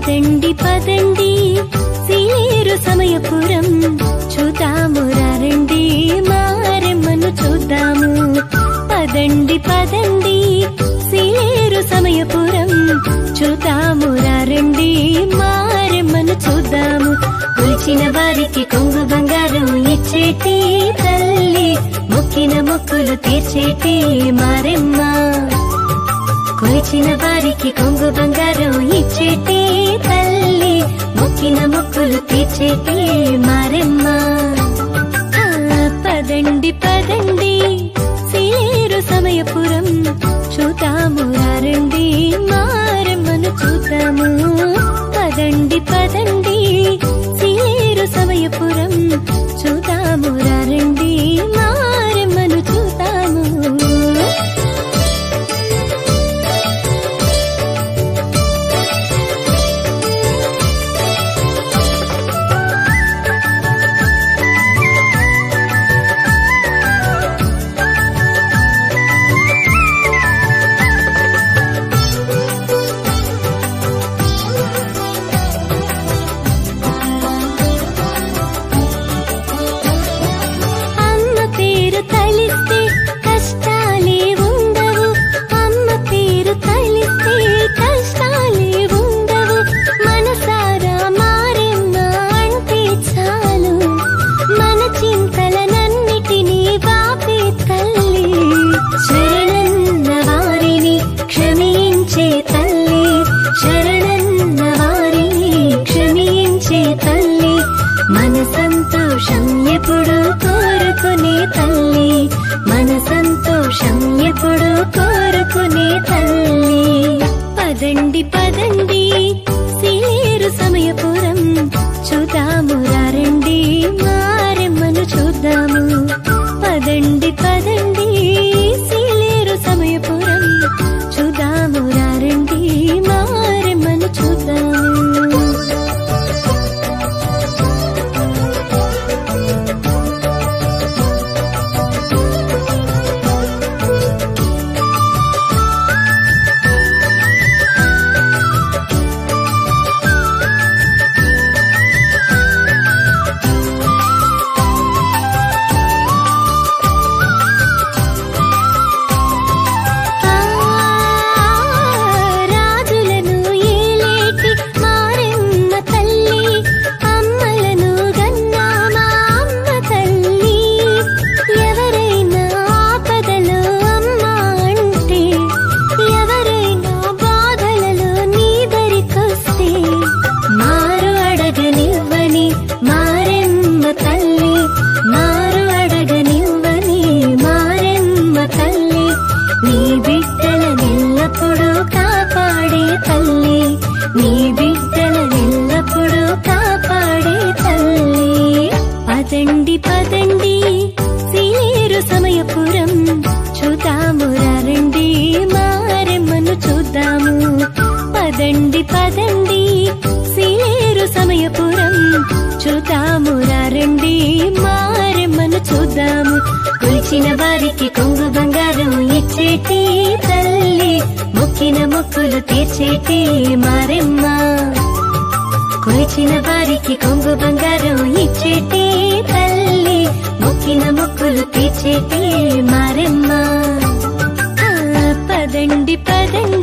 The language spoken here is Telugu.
పదండి పదండి సీరు సమయపురం చూద్దాము రండి మారెమ్మను చూద్దాము పదండి పదండి సీరు సమయపురం చూద్దాము రండి మారెమ్మను చూద్దాము కొలిచిన వారికి కొంగు బంగారం ఇచ్చేటి తల్లి మొక్కిన మొక్కులు తీర్చేటి మారెమ్మ కొలిచిన వారికి కొంగు బంగారం ఇచ్చేటి తల్లి మొక్కిన మొక్కులు తీర్చేటి మారెమ్మ ఆ, పదండి పదండి సీరు సమయపురం చూద్దాము రండి మారెమ్మను చూద్దాము పదండి పదండి సీరు సమయపురం చూద్దాము రండి మారెమ్మను చూద్దాము అమ్మ పేరు తలిస్తే కష్టాలే ఉండవు అమ్మ పేరు తలిస్తే కష్టాలే ఉండవు మనసారా మారెమ్మ అంటే చాలు మన చింతలనన్నిటినీ బాపే తల్లి శరణన్న వారిని క్షమించే తల్లి శరణన్న వారిని క్షమించే తల్లి మన సంతోషం ఎప్పుడు కోరుకునే తల్లి మన సంతోషం ఎప్పుడు కోరుకునే తల్లి పదండి పదండి సీరు సమయపురం చూద్దాము రండి మారెమ్మను చూద్దాము పదండి పదండి సీలేరు సమయపురం చూద్దాము రండి మారెమ్మను చూద్దాము ఆ రాజులను ఏలేటి మారెమ్మ తల్లి అమ్మలను గన్నా మా అమ్మ తల్లి ఎవరైనా ఆపదలో అమ్మ అంటే ఎవరైనా బాధలలో నీ దరికొస్తే మారు అడగనివ్వని మారెమ్మ తల్లి మారు అడగనివ్వని మారెమ్మ తల్లి నీ బిడ్డలనెల్లప్పుడూ కాపాడే తల్లి నీ బిడ్డలనెల్లప్పుడూ కాపాడే తల్లి పదండి పదండి సీరు సమయపురం చూద్దాము రండి మారెమ్మను చూద్దాము పదండి పదండి సీరు సమయపురం చూద్దాము రండి మారెమ్మను చూద్దాము కొలిచిన వారికి కొంగు బంగారం ఇచ్చేటి తల్లి మొక్కిన మొక్కులు తీర్చేటి మారెమ్మ కొలిచిన వారికి కొంగు బంగారం ఇచ్చేటి తల్లి మొక్కిన మొక్కులు తీర్చేటి మారెమ్మ ఆ, పదండి పదండి